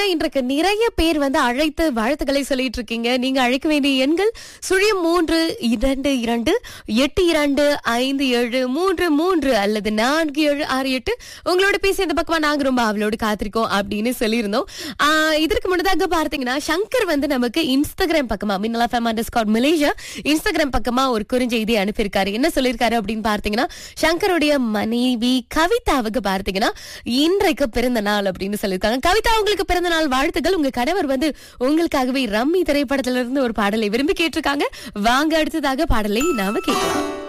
இன்றைக்கு நிறைய பேர் வந்து அழைத்து வாழ்த்துக்களை சொல்லிட்டு இருக்கீங்க நீங்க அழைக்க வேண்டிய எண்கள் சுழியம் மூன்று இரண்டு இரண்டு எட்டு இரண்டு ஐந்து ஏழு மூன்று மூன்று அல்லது நான்கு ஏழு ஆறு எட்டு உங்களோட பேசி இந்த பக்கமா நாங்க ரொம்ப அவளோடு காத்திருக்கோம் அப்படின்னு சொல்லியிருந்தோம் ஆஹ் இதற்கு முன்னதாக பார்த்தீங்கன்னா சங்கர் வந்து நமக்கு இன்ஸ்டாகிராம் பக்கமா மின்னலா fame underscore Malaysia Instagram பக்கமா ஒரு குறுஞ்செய்தி அனுப்பியிருக்காரு என்ன சொல்லியிருக்காரு அப்படின்னு பார்த்தீங்கன்னா சங்கருடைய மனைவி கவிதாவுக்கு பார்த்தீங்கன்னா இன்றைக்கு பிறந்த நாள் அப்படின்னு சொல்லியிருக்காங்க கவிதா உங்களுக்கு பிறந்த நாள் வாழ்த்துக்கள் உங்க கணவர் வந்து உங்களுக்காகவே ரம்மி திரைப்படத்துல இருந்து ஒரு பாடலை விரும்பி கேட்டிருக்காங்க வாங்க அடுத்ததாக பாடலை நாம கேட்கலாம்